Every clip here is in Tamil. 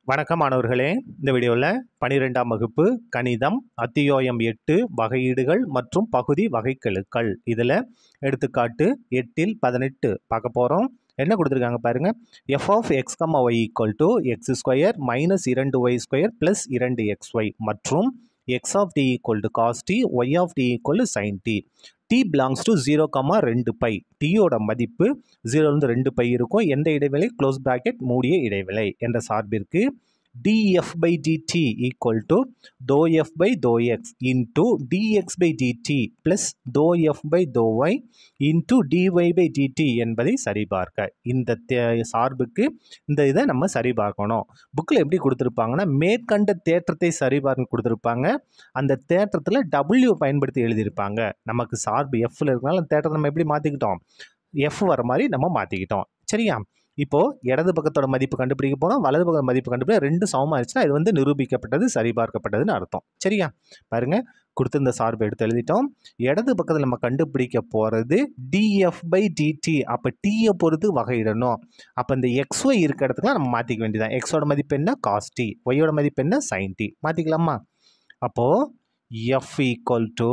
வணக்கம் மாணவர்களே இந்த வீடியோவில் பனிரெண்டாம் வகுப்பு கணிதம் அத்தியோயம் எட்டு வகையீடுகள் மற்றும் பகுதி வகைக்கெழுக்கள் இதில் எடுத்துக்காட்டு எட்டில் பதினெட்டு பார்க்க போகிறோம் என்ன கொடுத்துருக்காங்க பாருங்க f of x comma y equal to x square minus இரண்டு ஒய் ஸ்கொயர் ப்ளஸ் இரண்டு எக்ஸ் ஒய் மற்றும் x of t equal to cos t y of t equal to sine t t belongs to zero comma ரெண்டு பை டியோட மதிப்பு ஜீரோலேருந்து ரெண்டு பை இருக்கும் எந்த இடைவெளி க்ளோஸ் பிராக்கெட் மூடிய இடைவெளி என்ற சார்பிற்கு df by dt equal to dou f by dou x into dx by dt plus dou f by dou y into dy by dt என்பதை சரிபார்க்க இந்த தே- சார்புக்கு இந்த இதை நம்ம சரிபார்க்கணும் புக்கில் எப்படி கொடுத்துருப்பாங்கன்னா மேற்கண்ட தேற்றத்தை சரிபார்க்க கொடுத்துருப்பாங்க அந்த தேற்றத்தில் W பயன்படுத்தி எழுதியிருப்பாங்க நமக்கு சார்பு எஃப்ல இருக்கனால அந்த தேற்றத்தை நம்ம எப்படி மாற்றிக்கிட்டோம் எஃப் வர மாதிரி நம்ம மாற்றிக்கிட்டோம் சரியா இப்போ இடது பக்கத்தோட மதிப்பு கண்டுபிடிக்க போனோம் வலது பக்க மதிப்பு கண்டுபிடிக்க ரெண்டு சமமாக இருந்துச்சுன்னா இது வந்து நிரூபிக்கப்பட்டது சரிபார்க்கப்பட்டதுன்னு அர்த்தம் சரியா பாருங்க கொடுத்திருந்த சார்பு எடுத்து எழுதிட்டோம் இடது பக்கத்தில் நம்ம கண்டுபிடிக்க போகிறது டிஎஃப் பை டிடி அப்போ டீயை பொறுத்து வகையிடணும் அப்போ இந்த எக்ஸ்ஒய் இருக்க இடத்துக்குலாம் நம்ம மாற்றிக்க வேண்டியதான் எக்ஸோட மதிப்பு என்ன காஸ் டி ஒய்யோட மதிப்பு என்ன சைன் டி மாற்றிக்கலாமா அப்போது f equal to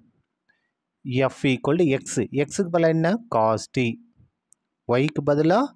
f equal to x எக்ஸுக்கு பதிலாக என்ன காஸ் டி ஒய்க்கு பதிலாக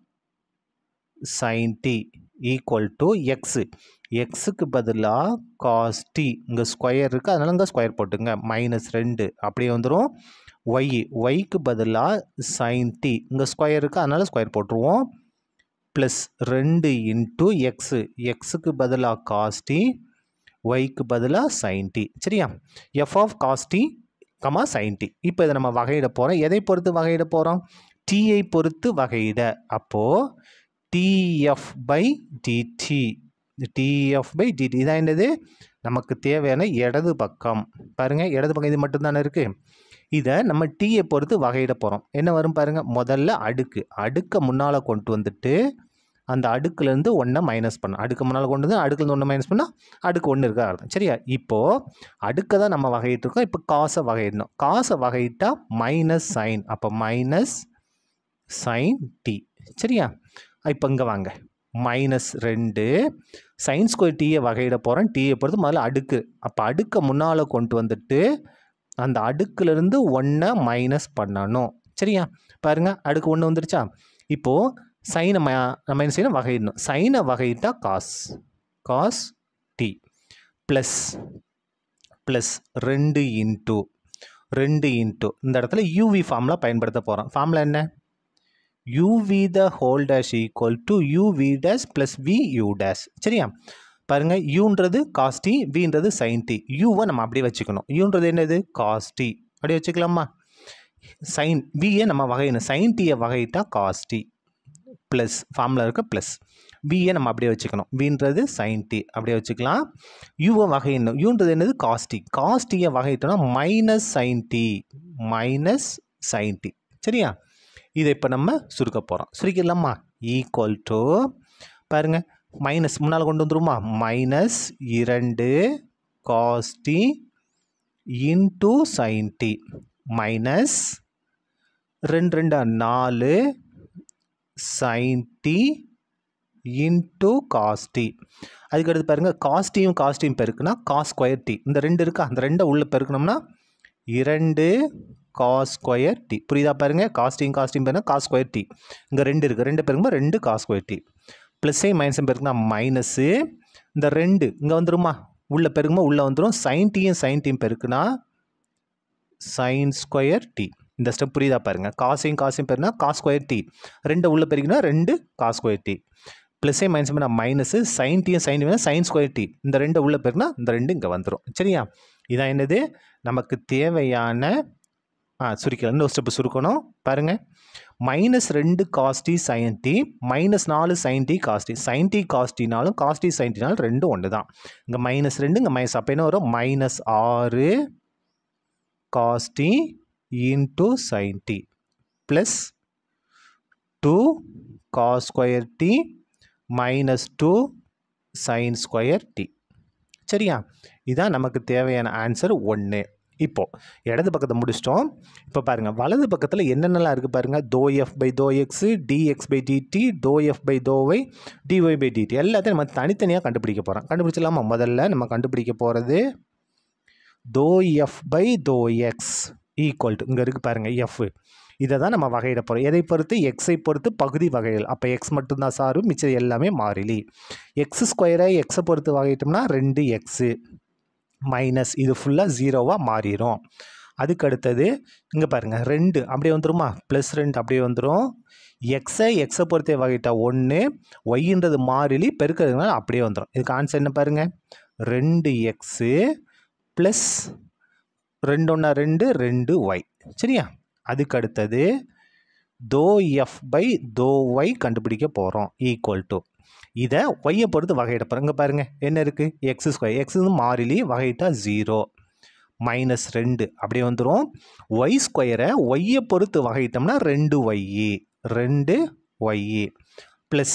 sin t equal to x எக்ஸுக்கு பதிலாக காஸ் டி இங்கே ஸ்கொயர் இருக்குது அதனால இங்கே ஸ்கொயர் போட்டுங்க மைனஸ் ரெண்டு அப்படியே வந்துடும் ஒய் ஒய்க்கு பதிலாக சைன் டி இங்கே ஸ்கொயர் இருக்குது அதனால ஸ்கொயர் போட்டுருவோம் ப்ளஸ் ரெண்டு இன்ட்டு எக்ஸு எக்ஸுக்கு பதிலாக காஸ் டி ஒய்க்கு பதிலாக சைன் டி சரியா f of cos t comma sine t இப்போ இதை நம்ம வகையிட போகிறோம் எதை பொறுத்து வகையிட போகிறோம் டீயை பொறுத்து வகையிட அப்போது df by dt df by dt இதான் என்னது நமக்கு தேவையான இடது பக்கம் பாருங்கள் இடது பக்கம் இது மட்டும்தானே இருக்குது இதை நம்ம டீயை பொறுத்து வகையிட போகிறோம் என்ன வரும் பாருங்கள் முதல்ல அடுக்கு அடுக்கை முன்னால் கொண்டு வந்துட்டு அந்த அடுக்குலேருந்து ஒன்றை மைனஸ் பண்ண அடுக்கு முன்னால் கொண்டு வந்து அடுக்குலேருந்து ஒன்று மைனஸ் பண்ணால் அடுக்கு ஒன்று இருக்கா அர்த்தம் சரியா இப்போது அடுக்கை தான் நம்ம வகையிட்டிருக்கோம் இப்போ காசை வகையிடணும் காசை வகையிட்டால் மைனஸ் சைன் அப்போ மைனஸ் சைன் டி சரியா இப்போ இங்கே வாங்க மைனஸ் ரெண்டு சைன் ஸ்கொயர் டீயை வகையிட போகிறேன் டீயை பொறுத்து முதல்ல அடுக்கு அப்போ அடுக்கை முன்னால் கொண்டு வந்துட்டு அந்த அடுக்குலேருந்து ஒன்றை மைனஸ் பண்ணணும் சரியா பாருங்க அடுக்கு ஒன்று வந்துருச்சா இப்போது சைனை ம நம்ம என்ன செய்யணும் வகையிடணும் சைனை வகையிட்டா cos cos t plus plus ரெண்டு இன்ட்டு ரெண்டு இன்ட்டு இந்த இடத்துல யூவி ஃபார்முலா பயன்படுத்த போகிறோம் ஃபார்முலா என்ன uv the whole dash equal to uv dash plus v u dash சரியா பாருங்க யூன்றது காஸ் டி வின்றது சைன் டி யூவை நம்ம அப்படியே வச்சுக்கணும் யூன்றது என்னது காஸ் டி அப்படியே வச்சுக்கலாமா சைன் வியை நம்ம வகையிடணும் சைன் டியை வகையிட்டா காஸ் டி ப்ளஸ் ஃபார்முலா இருக்க ப்ளஸ் வியை நம்ம அப்படியே வச்சுக்கணும் வின்றது சைன் டி அப்படியே வச்சுக்கலாம் யூவை வகையிடணும் யூன்றது என்னது காஸ் டி காஸ் டியை வகையிட்டோம்னா minus sine t minus sine t சரியா இதை இப்போ நம்ம சுருக்க போகிறோம் சுருக்கிடலாமா ஈக்குவல் டு பாருங்க மைனஸ் முன்னால் கொண்டு வந்துருமா மைனஸ் இரண்டு cos t into sine t minus ரெண்டு ரெண்டா நாலு sine t into cos t அதுக்கடுத்து பாருங்கள் காஸ்டியும் காஸ்டியும் பெருக்குனா காஸ் ஸ்கொயர் டி இந்த ரெண்டு இருக்கா அந்த ரெண்டை உள்ளே பெருக்கணும்னா இரண்டு காஸ் ஸ்கொயர் டி புரியுதா பாருங்க காஸ்டிங் காஸ்டிங் பாருங்க காஸ் ஸ்கொயர் டி இங்கே ரெண்டு இருக்குது ரெண்டு பெருக்கும்போது ரெண்டு காஸ் ஸ்கொயர் டி ப்ளஸ்ஸையும் மைனஸும் பெருக்குனா மைனஸு இந்த ரெண்டு இங்கே வந்துருமா உள்ளே பெருக்கும்போது உள்ளே வந்துடும் சைன் டீயும் சைன் டீயும் பெருக்குனா சைன் ஸ்கொயர் டி இந்த ஸ்டெப் புரியுதா பாருங்க காசையும் காசையும் பெருனா காஸ் ஸ்கொயர் டி ரெண்டு உள்ளே பெருக்கினா ரெண்டு காஸ் ஸ்கொயர் டி ப்ளஸ்ஸே மைனஸ் பண்ணால் மைனஸு சைன் டியும் சைன் வேணா சைன் ஸ்கொயர் டி இந்த ரெண்டு உள்ளே பெருக்குனா இந்த ரெண்டு இங்கே வந்துடும் சரியா இதான் என்னது நமக்கு தேவையான ஆ சுருக்கலாம் இன்னொரு ஸ்டெப்பு சுருக்கணும் பாருங்கள் மைனஸ் ரெண்டு காஸ்டி சைன் டி மைனஸ் நாலு sine t cos t sine t காஸ்டினாலும் காஸ்டி சைன் டினாலும் ரெண்டும் ஒன்று தான் இங்கே மைனஸ் ரெண்டு இங்கே மைனஸ் அப்போ என்ன வரும் மைனஸ் ஆறு cos t into sine t plus two cos square t minus two sine square t சரியா இதான் நமக்கு தேவையான ஆன்சர் ஒன்று இப்போது இடது பக்கத்தை முடிச்சிட்டோம் இப்போ பாருங்கள் வலது பக்கத்தில் என்னென்னலாம் இருக்குது பாருங்கள் தோ எஃப் பை தோ எக்ஸு டிஎக்ஸ் பை டிடி தோ எஃப் பை தோ ஒய் டிஒய் பை டிடி எல்லாத்தையும் நம்ம தனித்தனியாக கண்டுபிடிக்க போகிறோம் கண்டுபிடிச்சலாமா முதல்ல நம்ம கண்டுபிடிக்க போகிறது தோ எஃப் பை தோ எக்ஸ் ஈக்குவல் டு இங்கே இருக்குது பாருங்கள் எஃப் இதை தான் நம்ம வகையிட போகிறோம் எதை பொறுத்து எக்ஸை பொறுத்து பகுதி வகைகள் அப்போ எக்ஸ் மட்டும்தான் சாரும் மிச்சம் எல்லாமே மாறிலி எக்ஸ் ஸ்கொயரை எக்ஸை பொறுத்து வகையிட்டோம்னா ரெண்டு எக்ஸு மைனஸ் இது ஃபுல்லாக ஜீரோவாக மாறிடும் அதுக்கு அடுத்தது இங்கே பாருங்கள் ரெண்டு அப்படியே வந்துருமா ப்ளஸ் ரெண்டு அப்படியே வந்துடும் எக்ஸை எக்ஸை பொறுத்தே வகைட்டா ஒன்று ஒய்ன்றது மாறிலி பெருக்கிறதுனால அப்படியே வந்துடும் இதுக்கு ஆன்சர் என்ன பாருங்கள் ரெண்டு எக்ஸு ப்ளஸ் ரெண்டு ஒன்றா ரெண்டு ரெண்டு ஒய் சரியா அதுக்கு அடுத்தது தோ எஃப் பை தோ ஒய் கண்டுபிடிக்க போகிறோம் ஈக்குவல் டு இதை ஒய்யை பொறுத்து வகையிட போகிறோம் இங்கே பாருங்கள் என்ன இருக்குது எக்ஸ் ஸ்கொயர் எக்ஸ் வந்து மாறிலி வகையிட்டா ஜீரோ மைனஸ் ரெண்டு அப்படியே வந்துடும் ஒய் ஸ்கொயரை ஒய்யை பொறுத்து வகையிட்டோம்னா ரெண்டு ஒய்யி ரெண்டு ஒய்யி ப்ளஸ்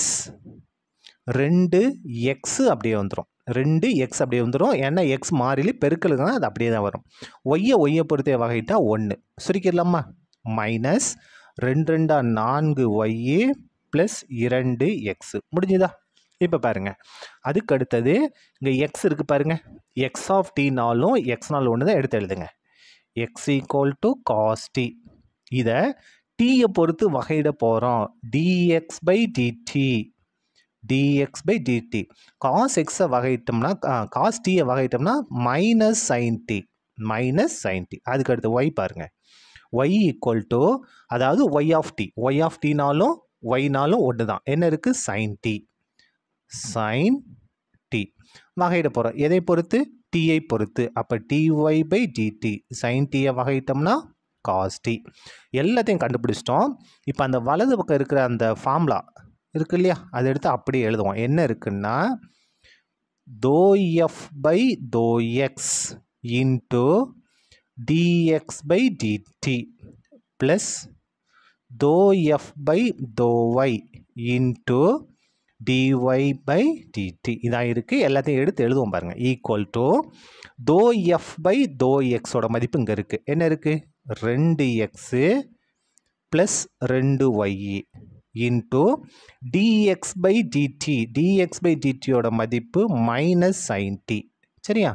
ரெண்டு எக்ஸு அப்படியே வந்துடும் ரெண்டு எக்ஸ் அப்படியே வந்துடும் ஏன்னா எக்ஸ் மாறிலி பெருக்கலுக்குனா அது அப்படியே தான் வரும் ஒய்யை ஒய்யை பொறுத்தே வகையிட்டா ஒன்று சுருக்கிடலாமா மைனஸ் ரெண்டு ரெண்டா நான்கு ஒய்யு ப்ளஸ் இரண்டு எக்ஸு முடிஞ்சுதா இப்போ பாருங்கள் அதுக்கு அடுத்தது இங்கே எக்ஸ் இருக்குது பாருங்கள் எக்ஸ் ஆஃப் டீனாலும் எக்ஸ்னாலும் ஒன்று தான் எடுத்து எழுதுங்க x equal to cos t இதை டீயை பொறுத்து வகையிட போகிறோம் dx by dt dx by dt cos எக்ஸை வகையிட்டோம்னா காஸ் டீயை வகையிட்டோம்னா minus sine t minus sine t அதுக்கு அடுத்து ஒய் பாருங்கள் ஒய் ஈக்குவல் டு அதாவது y of t y of டீனாலும் ஒய்னாலும் ஒன்று தான் என்ன இருக்குது சைன் டி சைன் டி வகையிட போகிறோம் எதை பொறுத்து டியை பொறுத்து அப்போ டிஒய் பை டிடி சைன் டியை வகையிட்டோம்னா காஸ் டி எல்லாத்தையும் கண்டுபிடிச்சிட்டோம் இப்போ அந்த வலது பக்கம் இருக்கிற அந்த ஃபார்முலா இருக்கு இல்லையா அதை எடுத்து அப்படியே எழுதுவோம் என்ன இருக்குன்னா தோ எஃப் பை தோ x into dx by dt plus dou f by dou y into dy by dt இதான் இருக்குது எல்லாத்தையும் எடுத்து எழுதுவோம் பாருங்கள் ஈக்குவல் டு தோ எஃப் பை தோ எக்ஸோட மதிப்பு இங்கே இருக்குது என்ன இருக்குது ரெண்டு எக்ஸு ப்ளஸ் ரெண்டு ஒய்இ into dx by dt dx by டிடியோட மதிப்பு மைனஸ் சைன் டி சரியா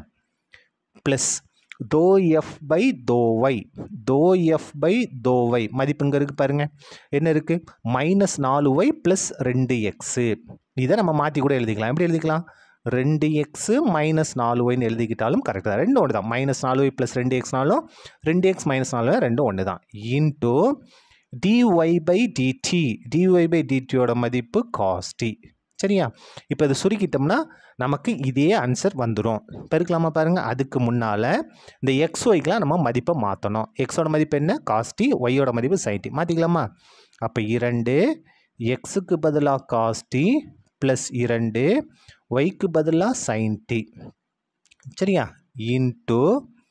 ப்ளஸ் தோ எஃப் பை தோ ஒய் தோ எஃப் பை தோ ஒய் மதிப்பு இங்கே இருக்குது பாருங்கள் என்ன இருக்குது மைனஸ் நாலு ஒய் ப்ளஸ் ரெண்டு எக்ஸு இதை நம்ம மாற்றி கூட எழுதிக்கலாம் எப்படி எழுதிக்கலாம் ரெண்டு எக்ஸு மைனஸ் நாலு ஒய்னு எழுதிக்கிட்டாலும் கரெக்டாக தான் ரெண்டும் ஒன்று தான் மைனஸ் நாலு ஒய் ப்ளஸ் ரெண்டு எக்ஸ்னாலும் ரெண்டு எக்ஸ் மைனஸ் நாலு ரெண்டும் ஒன்று தான் into dy by dt dy by டிடியோட மதிப்பு காஸ்டி சரியா இப்போ இது சுருக்கிட்டோம்னா நமக்கு இதே ஆன்சர் வந்துடும் பெருக்கலாமா பாருங்கள் அதுக்கு முன்னால் இந்த எக்ஸ் ஒய்க்கெலாம் நம்ம மதிப்பை மாற்றணும் எக்ஸோட மதிப்பு என்ன காஸ்டி ஒய்யோட மதிப்பு சைன்டி மாற்றிக்கலாமா அப்போ இரண்டு எக்ஸுக்கு பதிலாக காஸ்டி ப்ளஸ் இரண்டு ஒய்க்கு பதிலாக சைன்டி சரியா இன்ட்டு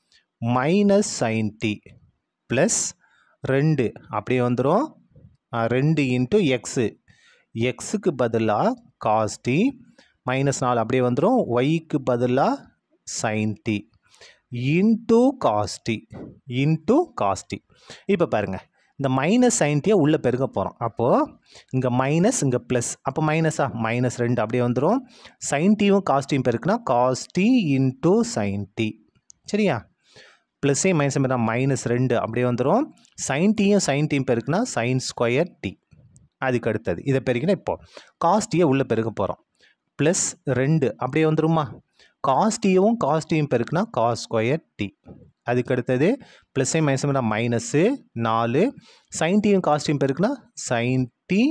மைனஸ் சைன்டி ப்ளஸ் ரெண்டு அப்படியே வந்துடும் ரெண்டு இன்ட்டு எக்ஸு எக்ஸுக்கு பதிலாக காஸ்டி மைனஸ் நாலு அப்படியே வந்துடும் ஒய்க்கு பதிலாக சைன்டி இன்ட்டு காஸ்டி இன்ட்டு காஸ்டி இப்போ பாருங்கள் இந்த மைனஸ் சைன்டியை உள்ளே பெருக்க போகிறோம் அப்போது இங்கே மைனஸ் இங்கே ப்ளஸ் அப்போ மைனஸா மைனஸ் ரெண்டு அப்படியே வந்துடும் சைன்டியும் காஸ்டியும் பெருக்குனா காஸ்டி இன்ட்டு சைன்டி சரியா ப்ளஸ்ஸே மைனஸ் பண்ணால் மைனஸ் ரெண்டு அப்படியே வந்துடும் சைன்டியும் சைன்டியும் பெருக்குனா சைன் ஸ்கொயர் டி அதுக்கு அடுத்தது இதை பெருக்கினா இப்போது காஸ்டியை உள்ளே பெருக்க போகிறோம் ப்ளஸ் ரெண்டு அப்படியே வந்துருமா காஸ்டியும் காஸ்டியும் பெருக்குனா காஸ் ஸ்கொயர் டி அதுக்கு அடுத்தது ப்ளஸ்ஸே மைனஸ் பண்ணால் மைனஸு நாலு சைன்டியும் காஸ்டியும் பெருக்குனா சைன் டி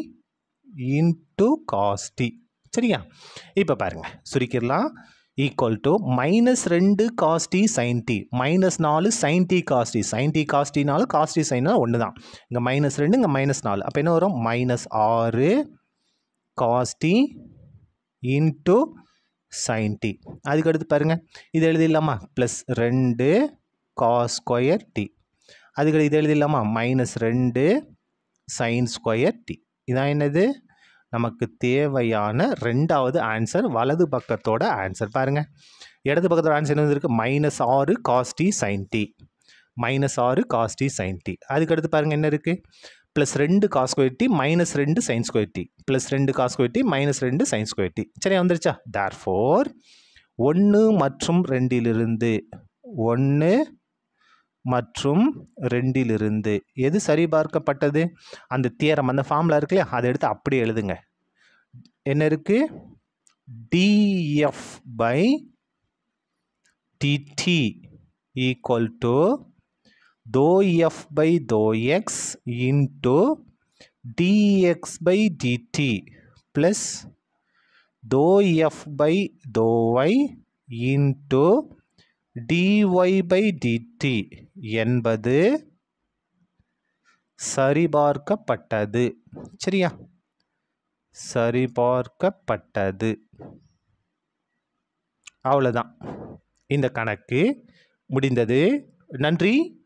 இன்ட்டு காஸ்டி சரியா இப்போ பாருங்கள் சுருக்கிடலாம் ஈக்குவல் டு மைனஸ் ரெண்டு காஸ்டி சைன் டி மைனஸ் நாலு sine t cos t sine t காஸ்டினாலும் காஸ்டி சைனா ஒன்று தான் இங்கே மைனஸ் ரெண்டு இங்கே மைனஸ் நாலு அப்போ என்ன வரும் மைனஸ் ஆறு காஸ்டி இன்ட்டு சைன் டி அதுக்கு அடுத்து பாருங்கள் இது எழுதிடலாமா ப்ளஸ் ரெண்டு காஸ் ஸ்கொயர் டி அதுக்கு இது எழுதிடலாமா மைனஸ் ரெண்டு சைன் ஸ்கொயர் டி இதான் என்னது நமக்கு தேவையான ரெண்டாவது ஆன்சர் வலது பக்கத்தோட ஆன்சர் பாருங்கள் இடது பக்கத்தோட ஆன்சர் என்ன இருக்குது மைனஸ் ஆறு cos t sine t minus ஆறு காஸ் டி சைன் டி அதுக்கடுத்து பாருங்கள் என்ன இருக்குது ப்ளஸ் ரெண்டு காஸ் ஸ்கொயர் டி மைனஸ் ரெண்டு சைன் ஸ்கொயர் டி ப்ளஸ் ரெண்டு காஸ் ஸ்கொயர் டி மைனஸ் ரெண்டு சைன் ஸ்கொயர் டி சரியா வந்துருச்சா தேர் ஃபோர் ஒன்று மற்றும் ரெண்டிலிருந்து ஒன்று மற்றும் ரெண்டிலிருந்து எது சரிபார்க்கப்பட்டது அந்த தியரம் அந்த ஃபார்முலா இருக்கு இல்லையா அதை எடுத்து அப்படியே எழுதுங்க என்ன இருக்கு df by dt equal to dou f by dou x into dx by dt plus dou f by dou y into dy by dt என்பது சரிபார்க்கப்பட்டது சரியா சரிபார்க்கப்பட்டது அவ்வளோதான் இந்த கணக்கு முடிந்தது நன்றி